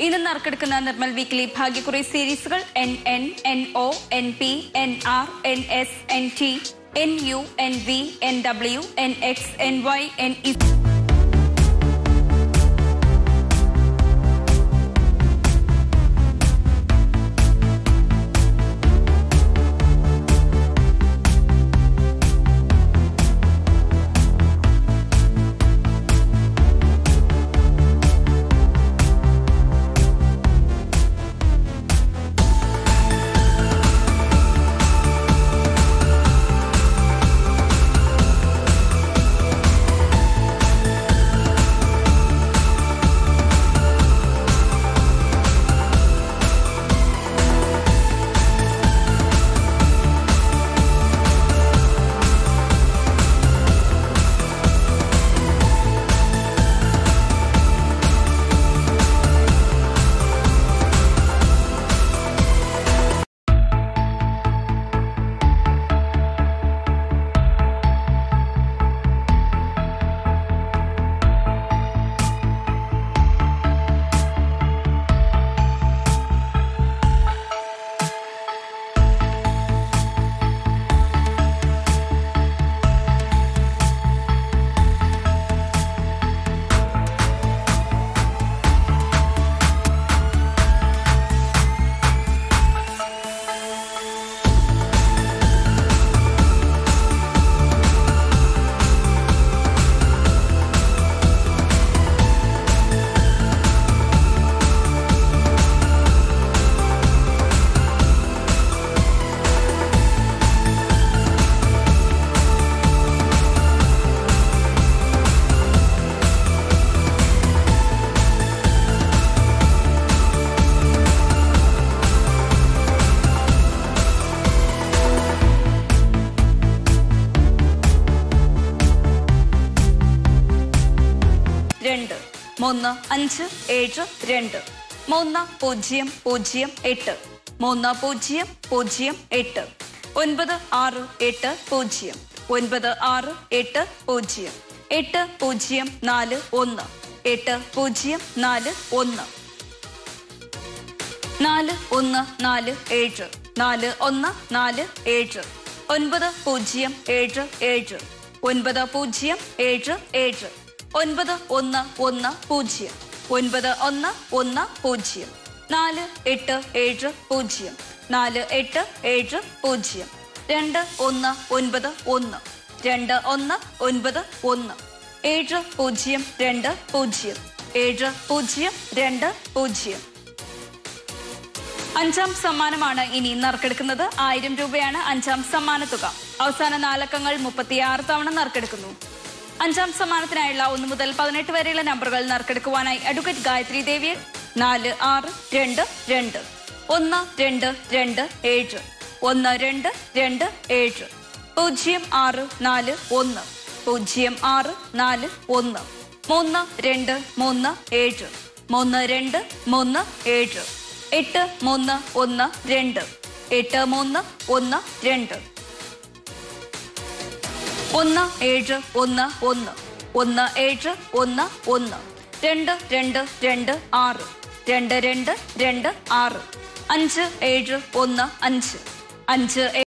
ഇന്ന് നറുക്കെടുക്കുന്ന നിർമ്മൽ വീക്കിലി ഭാഗ്യക്കുറി സീരീസുകൾ N N N O N P N R N S N T N U N V N W N X N Y N E രണ്ട് മൂന്ന് അഞ്ച് ഏഴ് രണ്ട് മൂന്ന് പൂജ്യം പൂജ്യം എട്ട് മൂന്ന് പൂജ്യം പൂജ്യം എട്ട് ഒൻപത് ആറ് എട്ട് പൂജ്യം ഒൻപത് ആറ് എട്ട് പൂജ്യം എട്ട് പൂജ്യം നാല് ഒന്ന് എട്ട് പൂജ്യം നാല് ഒന്ന് നാല് ഒന്ന് നാല് ഏഴ് നാല് ഒന്ന് നാല് ഏഴ് ഒൻപത് പൂജ്യം ഏഴ് ഏഴ് ഒൻപത് പൂജ്യം ഏഴ് ഏഴ് ഒൻപത് ഒന്ന് ഒന്ന് പൂജ്യം ഒൻപത് ഒന്ന് ഒന്ന് പൂജ്യം നാല് എട്ട് ഏഴ് പൂജ്യം നാല് എട്ട് ഏഴ് പൂജ്യം രണ്ട് ഒന്ന് ഒൻപത് ഒന്ന് രണ്ട് ഒന്ന് ഒൻപത് ഒന്ന് ഏഴ് പൂജ്യം രണ്ട് പൂജ്യം ഏഴ് പൂജ്യം രണ്ട് പൂജ്യം അഞ്ചാം സമ്മാനമാണ് ഇനി നറുക്കെടുക്കുന്നത് ആയിരം രൂപയാണ് അഞ്ചാം സമ്മാന തുക അവസാന നാലക്കങ്ങൾ മുപ്പത്തിയാറ് തവണ നറുക്കെടുക്കുന്നു അഞ്ചാം സമ്മാനത്തിനായുള്ള ഒന്ന് മുതൽ പതിനെട്ട് വരെയുള്ള നമ്പറുകൾ നറുക്കെടുക്കുവാനായി അഡ്വക്കേറ്റ് ഗായത്രി ദേവിയെ നാല് ആറ് രണ്ട് രണ്ട് ഒന്ന് രണ്ട് രണ്ട് ഏഴ് ഒന്ന് രണ്ട് രണ്ട് ഏഴ് പൂജ്യം ആറ് നാല് ഒന്ന് പൂജ്യം ആറ് നാല് ഒന്ന് മൂന്ന് രണ്ട് മൂന്ന് ഏഴ് മൂന്ന് രണ്ട് മൂന്ന് ഏഴ് എട്ട് മൂന്ന് ഒന്ന് രണ്ട് എട്ട് മൂന്ന് ഒന്ന് രണ്ട് ഒന്ന് ഏഴ് ഒന്ന് ഒന്ന് ഒന്ന് ഏഴ് ഒന്ന് ഒന്ന് രണ്ട് രണ്ട് രണ്ട് ആറ് രണ്ട് രണ്ട് രണ്ട് ആറ് അഞ്ച് ഏഴ് ഒന്ന് അഞ്ച് അഞ്ച്